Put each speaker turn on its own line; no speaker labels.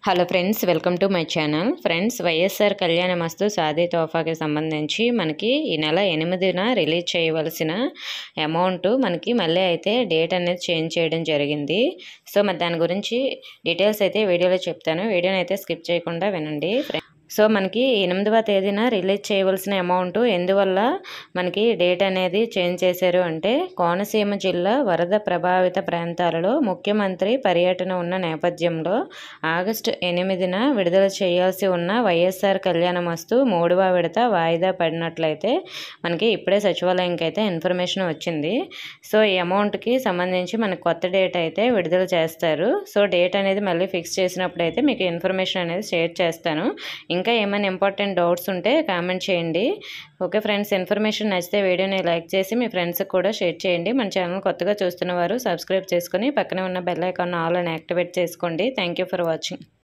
hello friends welcome to my channel friends YSR Kalyana Mastu Saudi తోఫాకి సంబంధించి మనకి ఈ నెల ఎనిమిదిన రిలీజ్ చేయవలసిన అమౌంట్ మనకి మళ్ళీ అయితే డేట్ అనేది చేంజ్ చేయడం జరిగింది సో మరి దాని గురించి డీటెయిల్స్ అయితే వీడియోలో చెప్తాను వీడియోని అయితే స్కిప్ చేయకుండా వినండి సో మనకి ఎనిమిదవ తేదీన రిలీజ్ చేయవలసిన అమౌంట్ ఎందువల్ల మనకి డేట్ అనేది చేంజ్ చేశారు అంటే కోనసీమ జిల్లా వరద ప్రభావిత ప్రాంతాలలో ముఖ్యమంత్రి పర్యటన ఉన్న నేపథ్యంలో ఆగస్టు ఎనిమిదిన విడుదల చేయాల్సి ఉన్న వైఎస్ఆర్ కళ్యాణ మస్తు మూడవ విడత వాయిదా పడినట్లయితే మనకి ఇప్పుడే సచివాలయంకి అయితే ఇన్ఫర్మేషన్ వచ్చింది సో ఈ అమౌంట్కి సంబంధించి మనకి కొత్త డేట్ అయితే విడుదల చేస్తారు సో డేట్ అనేది మళ్ళీ ఫిక్స్ చేసినప్పుడు అయితే మీకు ఇన్ఫర్మేషన్ అనేది షేర్ చేస్తాను ఇంకా ఏమైనా ఇంపార్టెంట్ డౌట్స్ ఉంటే కామెంట్ చేయండి ఓకే ఫ్రెండ్స్ ఇన్ఫర్మేషన్ నచ్చితే వీడియోని లైక్ చేసి మీ ఫ్రెండ్స్కి కూడా షేర్ చేయండి మన ఛానల్ కొత్తగా చూస్తున్న వారు సబ్స్క్రైబ్ చేసుకొని పక్కనే ఉన్న బెల్ ఐకాన్ ఆల్ అని యాక్టివేట్ చేసుకోండి థ్యాంక్ ఫర్ వాచింగ్